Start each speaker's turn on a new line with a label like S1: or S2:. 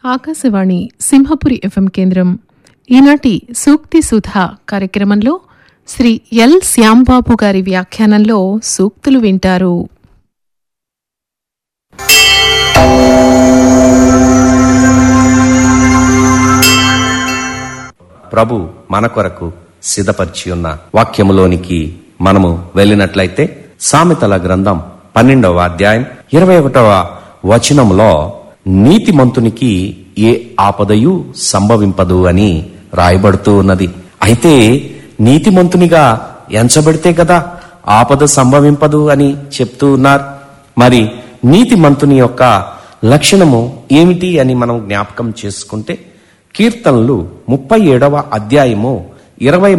S1: Akashvani Simhapuri FM కేంద్రం ఈనాటి సూక్తి సుధా కార్యక్రమంలో శ్రీ ఎల్ శ్యాంబాబు గారి వ్యాఖ్యానంలో సూక్తులు వింటారు
S2: ప్రభు మన కొరకు సిద్ధపరిచి ఉన్న వాక్యములోనికి మనము వెళ్ళినట్లయితే సామెతల గ్రంథం పన్నెండవ అధ్యాయం ఇరవై ఒకటవ వచనములో నీతిమంతునికి ఏ ఆపదయు సంభవింపదు అని రాయబడుతూ ఉన్నది అయితే నీతిమంతునిగా ఎంచబడితే కదా ఆపద సంభవింపదు అని చెప్తూ ఉన్నారు మరి నీతిమంతుని యొక్క లక్షణము ఏమిటి అని మనం జ్ఞాపకం చేసుకుంటే కీర్తనలు ముప్పై ఏడవ అధ్యాయము ఇరవై